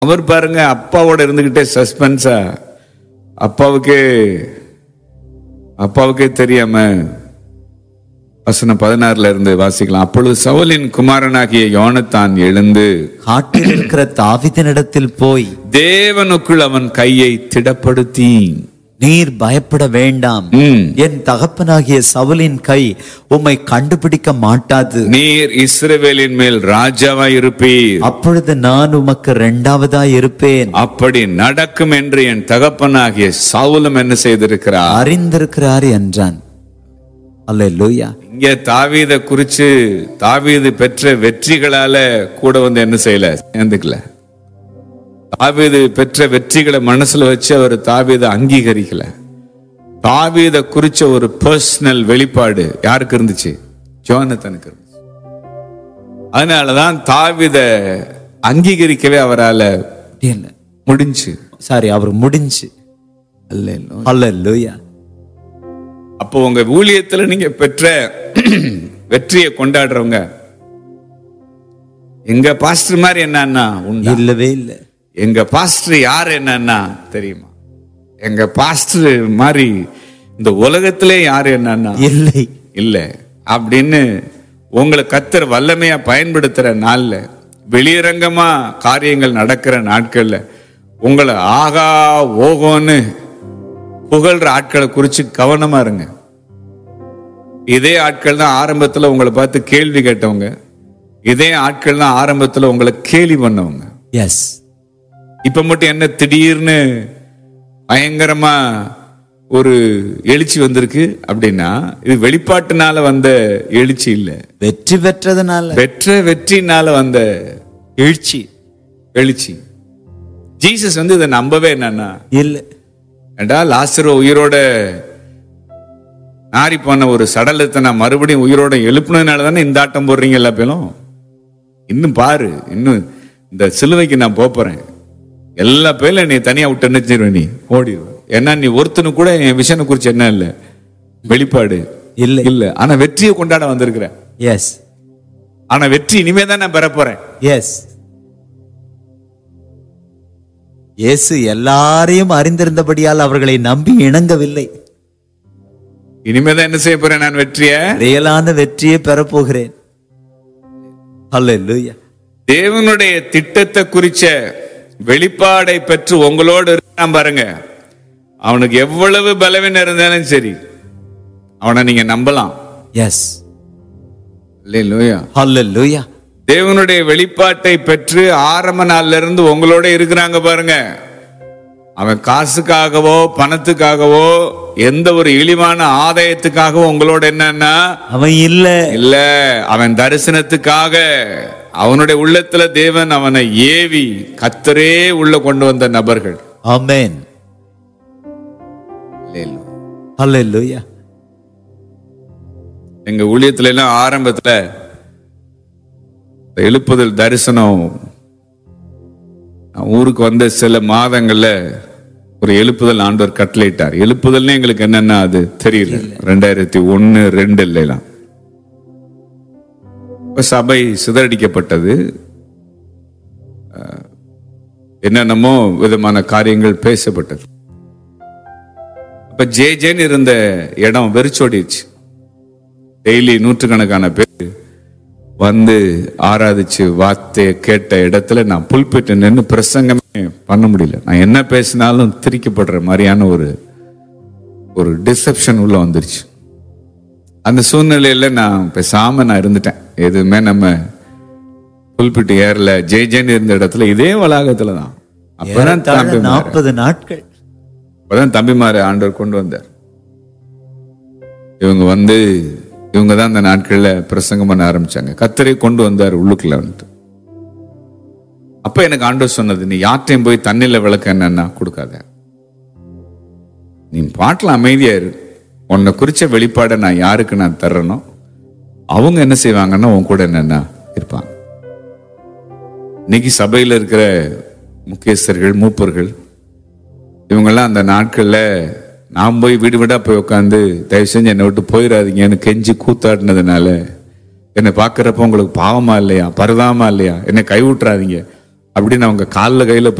அவர் பாருங்க அப்பாவோட இருந்துகிட்டே சஸ்பென்ஸா அப்பாவுக்கே அப்பாவுக்கே தெரியாம வசனம் பதினாறுல இருந்து வாசிக்கலாம் அப்பொழுது சவுலின் குமாரனாகிய யோனத்தான் எழுந்து காட்டில் இருக்கிற தாவிதனிடத்தில் போய் தேவனுக்குள் அவன் கையை திடப்படுத்தி நீர் பயப்பட வேண்டாம் ம், என் தகப்பனாகிய சவுலின் கை உம்மை கண்டுபிடிக்க மாட்டாது நீர் இஸ்ரவேலின் மேல் ராஜாவாய் இருப்பீர் அப்பொழுது நான் உமக்கு இரண்டாவதாய் இருப்பேன் அப்படி நடக்கும் என்று என் தகப்பனாகிய சவுலும் என்ன செய்திருக்கிறார் அறிந்திருக்கிறார் என்றான் அல்லேலூயா இங்க தாவீத குறிச்சு தாவீது பெற்ற வெற்றிகளால கூட வந்து என்ன செய்யல சேர்ந்துக்கல தாவீது பெற்ற வெற்றிகளை மனசுல வச்சு அவர் தாவீத அங்கீகரிக்கல தாவீத குறிச்ச ஒரு பர்சனல் வெளிப்பாடு யாருக்கு இருந்துச்சு ஜோனத்தனுக்கு இருந்துச்சு அதனாலதான் தாவீத அங்கீகரிக்கவே அவரால இல்ல முடிஞ்சு சாரி அவர் முடிஞ்சு அல்ல அல்லேலூயா அப்போ உங்க ஊழியத்துல நீங்க பெற்ற வெற்றியை கொண்டாடுறவங்க எங்க பாஸ்டர் மாதிரி என்னன்னா உண்டா இல்லவே இல்லை எங்க பாஸ்டர் யார் என்னன்னா தெரியுமா எங்க பாஸ்டர் மாதிரி இந்த உலகத்திலே யார் என்னன்னா இல்லை இல்ல அப்படின்னு உங்களை கத்தர் வல்லமையா பயன்படுத்துற நாள்ல வெளியரங்கமா காரியங்கள் நடக்கிற நாட்கள்ல உங்களை ஆகா ஓகோன்னு புகழ்ற ஆட்களை குறிச்சு கவனமா இருங்க இதே ஆட்கள் தான் ஆரம்பத்துல உங்களை பார்த்து கேள்வி கேட்டவங்க இதே ஆட்கள் தான் ஆரம்பத்துல உங்களை கேலி பண்ணவங்க எஸ் இப்ப மட்டும் என்ன திடீர்னு பயங்கரமா ஒரு எழுச்சி வந்திருக்கு அப்படின்னா இது வெளிப்பாட்டுனால வந்த எழுச்சி இல்ல வெற்றி பெற்றதுனால பெற்ற வெற்றினால வந்த எழுச்சி எழுச்சி ஜீசஸ் வந்து இதை நம்பவே என்னன்னா இல்லை ஏண்டா லாசரு உயிரோட நாரி போன ஒரு சடலத்தை நான் மறுபடியும் உயிரோட எழுப்புனதுனால தானே இந்த ஆட்டம் போடுறீங்க எல்லா பேரும் இன்னும் பாரு இன்னும் இந்த சிலுவைக்கு நான் போப் போறேன் எல்லா பேர்ல நீ தனியா விட்டு நினைச்சிருவேன் நீ ஓடிடுவேன் ஏன்னா நீ ஒருத்தனு கூட என் விஷனை குறிச்சு என்ன இல்ல வெளிப்பாடு இல்லை இல்ல ஆனா வெற்றியை கொண்டாட வந்திருக்கிற எஸ் ஆனா வெற்றி இனிமே தான் நான் பெற போறேன் எஸ் இயேசு எல்லாரையும் அறிந்திருந்தபடியால் அவர்களை நம்பி இணங்கவில்லை இனிமே தான் என்ன செய்ய போறேன் நான் வெற்றியை ரியலான வெற்றியை பெறப்போகிறேன் அல்லேலூயா தேவனுடைய திட்டத்தை குறிச்ச வெளிப்பாடை பெற்று உங்களோடு இருக்கான் பாருங்க அவனுக்கு எவ்வளவு பலவீனம் இருந்தாலும் சரி அவனை நீங்க நம்பலாம் எஸ் இல்லையா அல்லேலூயா தேவனுடைய வெளிப்பாட்டை பெற்று ஆரம்ப நாள்ல இருந்து உங்களோட இருக்கிறாங்க பாருங்க அவன் காசுக்காகவோ பணத்துக்காகவோ எந்த ஒரு இழிவான ஆதாயத்துக்காகவோ உங்களோட என்னன்னா அவன் இல்ல இல்ல அவன் தரிசனத்துக்காக அவனுடைய உள்ளத்துல தேவன் அவனை ஏவி கத்தரே உள்ள கொண்டு வந்த நபர்கள் ஆமென் அல்லேலூயா எங்க ஊழியத்துல எல்லாம் ஆரம்பத்துல இந்த எழுப்புதல் தரிசனம் நான் ஊருக்கு வந்த சில மாதங்கள்ல ஒரு எழுப்புதல் ஆண்டவர் கட்டளையிட்டார் எழுப்புதல்னு எங்களுக்கு என்னன்னா அது தெரியல ரெண்டாயிரத்தி ஒன்னு ரெண்டு எல்லாம் இப்ப சபை சிதறடிக்கப்பட்டது அஹ், என்னென்னமோ விதமான காரியங்கள் பேசப்பட்டது அப்ப ஜே ஜேன்னு இருந்த இடம் வெறிச்சோடிச்சு டெய்லி நூற்றுக்கணக்கான பேர் வந்து ஆராதிச்சு வார்த்தையை கேட்ட இடத்துல நான் புல்பிட்டு நின்று பிரசங்கமே பண்ண முடியல நான் என்ன பேசினாலும் திரிக்கப்படுற மாதிரியான ஒரு ஒரு டிசப்ஷன் உள்ள வந்துருச்சு அந்த சூழ்நிலையில நான் பேசாம நான் இருந்துட்டேன் எதுவுமே நம்ம புல்பிட்டு ஏறல ஜெய் ஜெயின் இருந்த இடத்துல இதே வளாகத்துல தான் அப்பதான் தம்பி நாற்பது நாட்கள் அப்பதான் தம்பிமாரை ஆண்டவர் கொண்டு வந்தார் இவங்க வந்து இவங்க தான் அந்த நாட்கள்ல பிரசங்கம் பண்ண ஆரம்பிச்சாங்க கத்தரை கொண்டு வந்தார் உள்ளுக்குள்ள வந்துட்டு அப்ப எனக்கு ஆண்டவர் சொன்னது நீ யார்ட்டையும் போய் தண்ணில விளக்க என்னன்னா கொடுக்காத நீ பாட்டில் அமைதியா இரு உன்னை குறிச்ச வெளிப்பாடை நான் யாருக்கு நான் தர்றனோ அவங்க என்ன செய்வாங்கன்னா உன் கூட என்னன்னா இருப்பாங்க இன்னைக்கு சபையில இருக்கிற முக்கியஸ்தர்கள் மூப்பர்கள் இவங்கெல்லாம் அந்த நாட்கள்ல நான் போய் வீடு வீடா போய் உட்காந்து தயவு செஞ்சு என்னை விட்டு போயிடாதீங்கன்னு கெஞ்சி கூத்தாடினதுனால என்னை பார்க்கறப்ப உங்களுக்கு பாவமா இல்லையா பரதாமா இல்லையா என்னை கைவிட்டுறாதீங்க அப்படின்னு அவங்க காலில் கையில